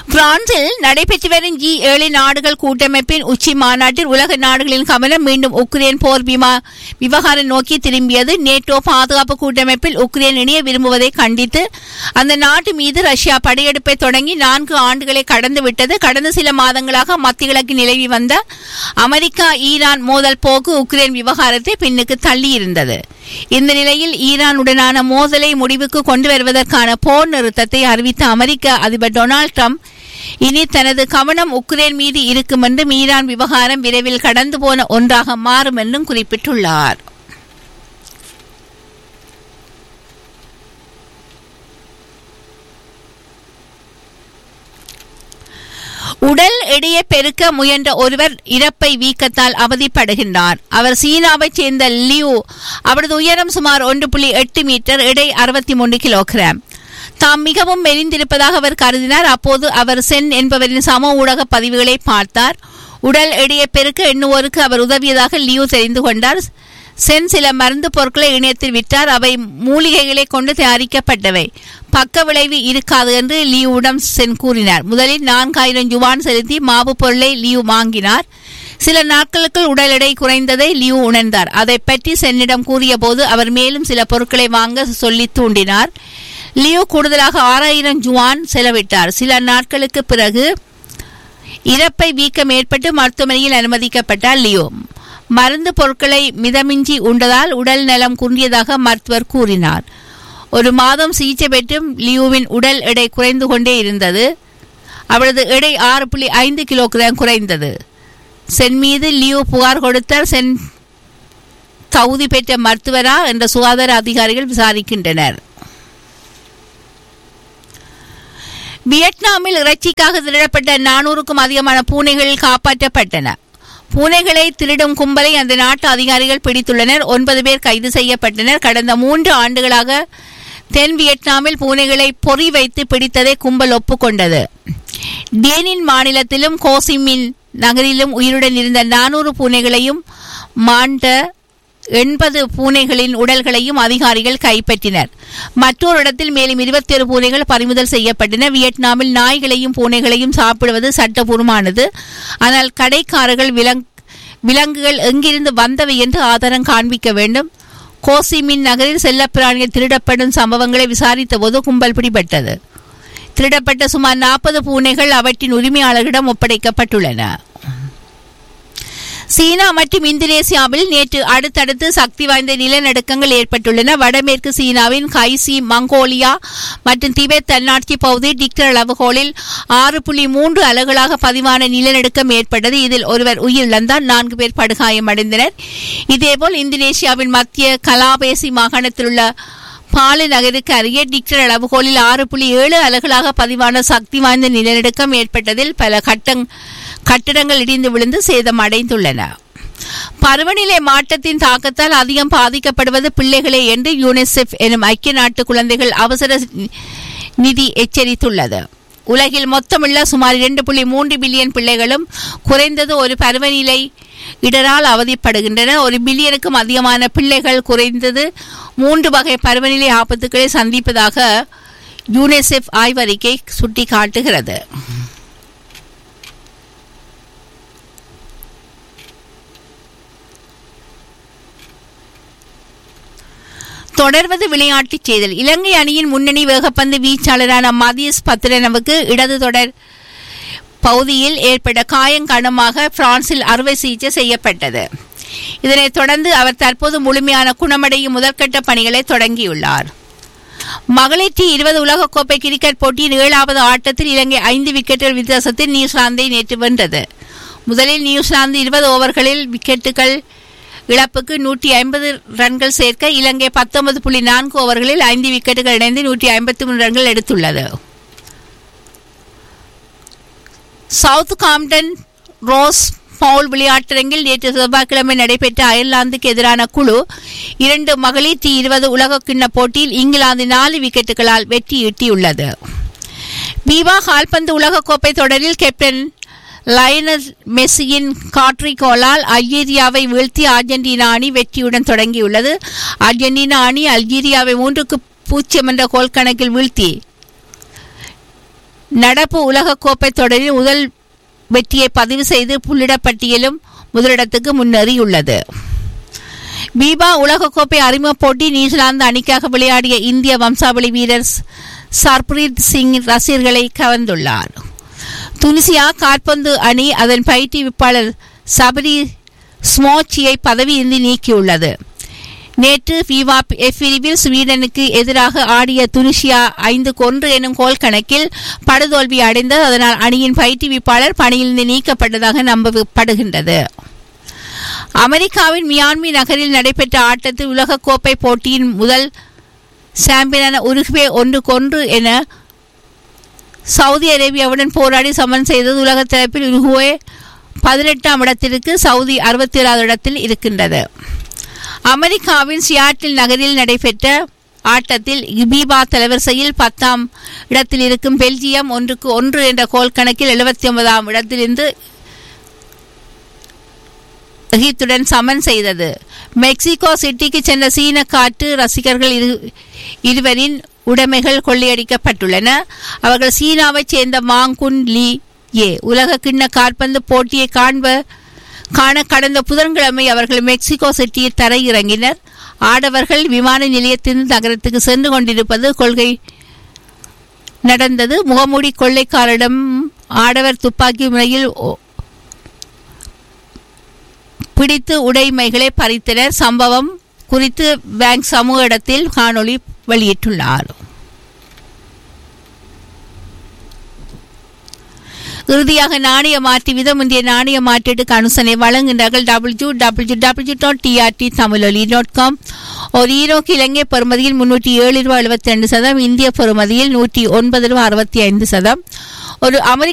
பிரான்சில் நடைபெற்று வரும் ஜி ஏழு நாடுகள் கூட்டமைப்பின் உச்சி மாநாட்டில் உலக நாடுகளின் கவனம் மீண்டும் உக்ரைன் போர் விமா விவகாரம் நோக்கி திரும்பியது நேட்டோ பாதுகாப்பு கூட்டமைப்பில் உக்ரைன் இணைய விரும்புவதை கண்டித்து அந்த நாட்டு மீது ரஷ்யா படையெடுப்பை தொடங்கி நான்கு ஆண்டுகளை கடந்து விட்டது கடந்த சில மாதங்களாக மத்திய கிழக்கு நிலவி வந்த அமெரிக்கா ஈரான் மோதல் போக்கு உக்ரைன் விவகாரத்தை பின்னுக்கு தள்ளியிருந்தது இந்த நிலையில் ஈரானுடனான மோதலை முடிவுக்கு கொண்டு வருவதற்கான போர் நிறுத்தத்தை அறிவித்த அமெரிக்க அதிபர் டொனால்ட் ட்ரம்ப் இனி தனது கவனம் உக்ரைன் மீது இருக்கும் என்றும் ஈரான் விவகாரம் விரைவில் கடந்து போன ஒன்றாக மாறும் என்றும் குறிப்பிட்டுள்ளார் உடல் எடையை பெருக்க முயன்ற ஒருவர் இறப்பை வீக்கத்தால் அவதிப்படுகின்றார் அவர் சீனாவைச் சேர்ந்த லியூ அவரது உயரம் சுமார் ஒன்று புள்ளி எட்டு மீட்டர் எடை அறுபத்தி மூன்று கிலோகிராம் தாம் மிகவும் மெலிந்திருப்பதாக அவர் கருதினார் அப்போது அவர் சென் என்பவரின் சம ஊடக பதிவுகளை பார்த்தார் உடல் எடையை பெருக்க எண்ணுவோருக்கு அவர் உதவியதாக லியூ தெரிந்து கொண்டார் சென் சில மருந்து பொருட்களை இணையத்தில் விற்றார் அவை மூலிகைகளை கொண்டு தயாரிக்கப்பட்டவை பக்க விளைவு இருக்காது என்று லியூவிடம் சென் கூறினார் முதலில் நான்காயிரம் யுவான் செலுத்தி மாவு பொருளை லியூ வாங்கினார் சில நாட்களுக்குள் உடல் எடை குறைந்ததை லியூ உணர்ந்தார் அதை பற்றி சென்னிடம் கூறிய போது அவர் மேலும் சில பொருட்களை வாங்க சொல்லி தூண்டினார் லியோ கூடுதலாக ஆறாயிரம் ஜுவான் செலவிட்டார் சில நாட்களுக்கு பிறகு இறப்பை வீக்கம் ஏற்பட்டு மருத்துவமனையில் அனுமதிக்கப்பட்டார் லியோ மருந்து பொருட்களை மிதமிஞ்சி உண்டதால் உடல் நலம் குன்றியதாக மருத்துவர் கூறினார் ஒரு மாதம் சிகிச்சை பெற்றும் லியோவின் உடல் எடை குறைந்து கொண்டே இருந்தது அவரது எடை ஆறு புள்ளி ஐந்து கிலோகிராம் குறைந்தது சென் மீது லியோ புகார் கொடுத்தார் சென் தகுதி பெற்ற மருத்துவரா என்ற சுகாதார அதிகாரிகள் விசாரிக்கின்றனர் வியட்நாமில் இறைச்சிக்காக திருடப்பட்ட நானூறுக்கும் அதிகமான பூனைகள் காப்பாற்றப்பட்டன பூனைகளை திருடும் கும்பலை அந்த நாட்டு அதிகாரிகள் பிடித்துள்ளனர் ஒன்பது பேர் கைது செய்யப்பட்டனர் கடந்த மூன்று ஆண்டுகளாக தென் வியட்நாமில் பூனைகளை பொறி வைத்து பிடித்ததை கும்பல் ஒப்புக்கொண்டது டேனின் மாநிலத்திலும் கோசிமின் நகரிலும் உயிருடன் இருந்த நானூறு பூனைகளையும் மாண்ட எண்பது பூனைகளின் உடல்களையும் அதிகாரிகள் கைப்பற்றினர் மற்றொரு இடத்தில் மேலும் இருபத்தி ஏழு பூனைகள் பறிமுதல் செய்யப்பட்டன வியட்நாமில் நாய்களையும் பூனைகளையும் சாப்பிடுவது சட்டபூர்வமானது ஆனால் கடைக்காரர்கள் விலங் விலங்குகள் எங்கிருந்து வந்தவை என்று ஆதாரம் காண்பிக்க வேண்டும் கோசிமின் நகரில் செல்லப்பிராணிகள் திருடப்படும் சம்பவங்களை விசாரித்த போது கும்பல் பிடிபட்டது திருடப்பட்ட சுமார் நாற்பது பூனைகள் அவற்றின் உரிமையாளர்களிடம் ஒப்படைக்கப்பட்டுள்ளன சீனா மற்றும் இந்தோனேசியாவில் நேற்று அடுத்தடுத்து சக்தி வாய்ந்த நிலநடுக்கங்கள் ஏற்பட்டுள்ளன வடமேற்கு சீனாவின் கைசி மங்கோலியா மற்றும் திபெத் தன்னாட்சி பகுதி டிக்டர் அளவுகோலில் ஆறு புள்ளி மூன்று அலகுகளாக பதிவான நிலநடுக்கம் ஏற்பட்டது இதில் ஒருவர் உயிரிழந்தார் நான்கு பேர் படுகாயமடைந்தனர் இதேபோல் இந்தோனேசியாவின் மத்திய கலாபேசி மாகாணத்தில் உள்ள பாலு நகருக்கு அருகே டிக்டர் அளவுகோலில் ஆறு புள்ளி ஏழு அலகுகளாக பதிவான சக்தி வாய்ந்த நிலநடுக்கம் ஏற்பட்டதில் பல கட்டங் கட்டிடங்கள் இடிந்து விழுந்து சேதம் அடைந்துள்ளன பருவநிலை மாற்றத்தின் தாக்கத்தால் அதிகம் பாதிக்கப்படுவது பிள்ளைகளே என்று யூனிசெஃப் எனும் ஐக்கிய நாட்டு குழந்தைகள் அவசர நிதி எச்சரித்துள்ளது உலகில் மொத்தமுள்ள சுமார் இரண்டு புள்ளி மூன்று பில்லியன் பிள்ளைகளும் குறைந்தது ஒரு பருவநிலை இடரால் அவதிப்படுகின்றன ஒரு பில்லியனுக்கும் அதிகமான பிள்ளைகள் குறைந்தது மூன்று வகை பருவநிலை ஆபத்துக்களை சந்திப்பதாக யூனிசெஃப் ஆய்வறிக்கை சுட்டிக்காட்டுகிறது தொடர்வது விளையாட்டுச் செய்தல் இலங்கை அணியின் முன்னணி வேகப்பந்து வீச்சாளரான மதியஸ் பத்திரனவுக்கு இடது தொடர் பகுதியில் ஏற்பட்ட காயம் காரணமாக பிரான்சில் அறுவை சிகிச்சை செய்யப்பட்டது இதனைத் தொடர்ந்து அவர் தற்போது முழுமையான குணமடையும் முதற்கட்ட பணிகளை தொடங்கியுள்ளார் மகளிர் டி இருபது உலகக்கோப்பை கிரிக்கெட் போட்டியின் ஏழாவது ஆட்டத்தில் இலங்கை ஐந்து விக்கெட்டுகள் வித்தியாசத்தில் நியூசிலாந்தை நேற்று வென்றது முதலில் நியூசிலாந்து இருபது ஓவர்களில் விக்கெட்டுகள் இழப்புக்கு நூற்றி ஐம்பது ரன்கள் சேர்க்க இலங்கை பத்தொன்பது புள்ளி நான்கு ஓவர்களில் ஐந்து விக்கெட்டுகள் இணைந்து நூற்றி ஐம்பத்தி மூணு ரன்கள் எடுத்துள்ளது சவுத் காம்டன் ரோஸ் பவுல் விளையாட்டரங்கில் நேற்று செவ்வாய்க்கிழமை நடைபெற்ற அயர்லாந்துக்கு எதிரான குழு இரண்டு மகளிர் டி இருபது உலகக்கிண்ண போட்டியில் இங்கிலாந்து நாலு விக்கெட்டுகளால் வெற்றி ஈட்டியுள்ளது பீவா கால்பந்து உலகக்கோப்பை தொடரில் கேப்டன் லயனல் மெஸ்ஸியின் காட்ரி கோலால் அல்ஜீரியாவை வீழ்த்தி அர்ஜென்டினா அணி வெற்றியுடன் தொடங்கியுள்ளது அர்ஜென்டினா அணி அல்ஜீரியாவை மூன்றுக்கு பூஜ்ஜியம் என்ற கோல் கணக்கில் வீழ்த்தி நடப்பு உலகக்கோப்பை தொடரில் முதல் வெற்றியை பதிவு செய்து புள்ளிடப்பட்டியலும் முதலிடத்துக்கு முன்னேறியுள்ளது பீபா உலகக்கோப்பை அறிமுக போட்டி நியூசிலாந்து அணிக்காக விளையாடிய இந்திய வம்சாவளி வீரர் சர்ப்ரீத் சிங் ரசிகர்களை கவர்ந்துள்ளார் துனிசியா காற்பந்து அணி அதன் பயிற்றுவிப்பாளர் சபரி ஸ்மோச்சியை பதவியின்றி நீக்கியுள்ளது நேற்று ஃபீவா எஃப் பிரிவில் ஸ்வீடனுக்கு எதிராக ஆடிய துனிஷியா ஐந்துக்கு ஒன்று எனும் கோல் கணக்கில் படுதோல்வி அடைந்தது அதனால் அணியின் பயிற்றுவிப்பாளர் பணியிலிருந்து நீக்கப்பட்டதாக நம்பப்படுகின்றது அமெரிக்காவின் மியான்மி நகரில் நடைபெற்ற ஆட்டத்தில் உலகக்கோப்பை போட்டியின் முதல் சாம்பியனான உருகுவே ஒன்றுக்கு ஒன்று என சவுதி அரேபியாவுடன் போராடி சமன் செய்தது உலக தரப்பில் உருகுவே பதினெட்டாம் இடத்திற்கு சவுதி அறுபத்தி ஏழாவது இடத்தில் இருக்கின்றது அமெரிக்காவின் சியாட்டில் நகரில் நடைபெற்ற ஆட்டத்தில் இபீபா தலைவரிசையில் பத்தாம் இடத்தில் இருக்கும் பெல்ஜியம் ஒன்றுக்கு ஒன்று என்ற கோல் கணக்கில் எழுபத்தி ஒன்பதாம் இடத்திலிருந்து எகிப்துடன் சமன் செய்தது மெக்சிகோ சிட்டிக்கு சென்ற சீன காட்டு ரசிகர்கள் இரு இருவரின் உடைமைகள் கொள்ளையடிக்கப்பட்டுள்ளன அவர்கள் சீனாவைச் சேர்ந்த மாங்குன் லீ ஏ உலக கிண்ண காற்பந்து போட்டியை காண்ப காண கடந்த புதன்கிழமை அவர்கள் மெக்சிகோ சிட்டியில் தரையிறங்கினர் ஆடவர்கள் விமான நிலையத்திலிருந்து நகரத்துக்கு சென்று கொண்டிருப்பது கொள்கை நடந்தது முகமூடி கொள்ளைக்காரரிடம் ஆடவர் துப்பாக்கி முறையில் பிடித்து உடைமைகளை பறித்தனர் சம்பவம் குறித்து பேங்க் சமூக இடத்தில் காணொளி வெளியிட்டுள்ளார் இறுதியாக நாணய மாற்றி விதம் இந்திய நாணய மாற்றீட்டுக்கு அனுசனை வழங்குகின்றார்கள் W W W dot T R T Thamiloli dot com ஒரு ஈரோக்கு இலங்கை பெறுமதியில் முன்னூற்றி ஏழு ரூபாய் எழுபத்தி ரெண்டு சதம் இந்திய பெறுமதியில் நூற்றி ஒன்பது ரூபாய் அறுபத்தி ஐந்து சதம் ஒரு அமெரிக்க